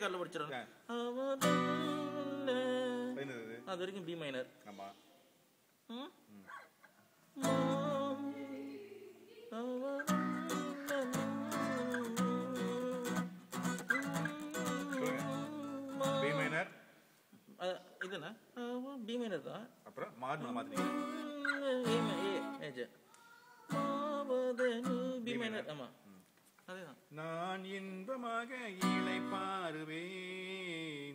கார்டில் படிச்சிடணும் ஆ. என்னது இது? அது வரைக்கும் பி மைனர் ஆமா பி மைனர் இதுண்ணா பி மைனர் தான் அப்புறம் மார்னு மாத்தினீங்க பி மைனர் ஆமா அதேதான் நான் இன்பமாக இலை பாருவேன்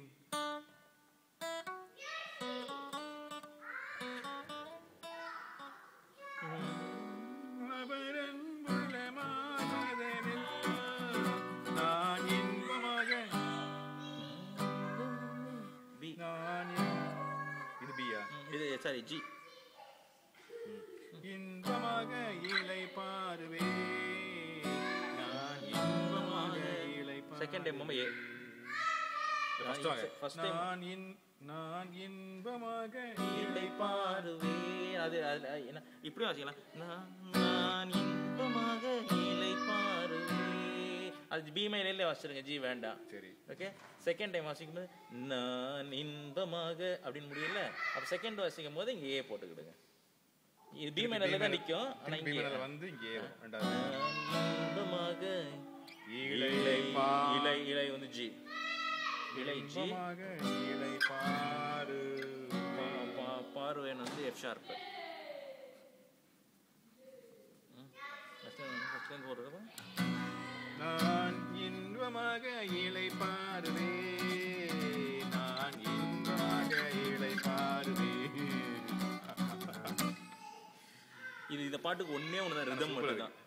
நான் இன்பமாக பி நான் இன்- இது பியா இது சாரி ஜி இன்பமாக இலை பாருவேன் நான் இன்பமாக இலை செகண்ட் டைம் ஏ First வாங்க. ஃபர்ஸ்ட் டைம் நான் இன் நான் இன்பமாக இலை பாருவே அது அது என்ன இப்படி வாசிக்கலாம் நான் நான் இன்பமாக இலை பாருவே அது பி மைனில் வாசிச்சிருங்க ஜி வேண்டாம் சரி ஓகே செகண்ட் டைம் வாசிக்கும் போது நான் இன்பமாக அப்படின்னு முடியல அப்போ செகண்ட் வாசிக்கும் போது இங்கே ஏ போட்டுக்கிடுங்க இது பி மைனர்ல தான் நிற்கும் ஆனால் பி இங்கே மேல வந்து இங்கே வரும். ரெண்டாவது நான் இன்பமாக இலை இலை பா இலை இலை வந்து ஜி இலை ஜி இன்பமாக இலை பாரு பா- பா- பார்வையன் வந்து எஃப் ஷார்ப்பு ஃபஸ்ட்லேருந்து போடுறது நான் இன்பமாக இலை பாருவே நான் இன்பமாக இலை பாருவே இது இந்த பாட்டுக்கு ஒண்ணே ஒன்று தான் ரிதம் மட்டும் தான்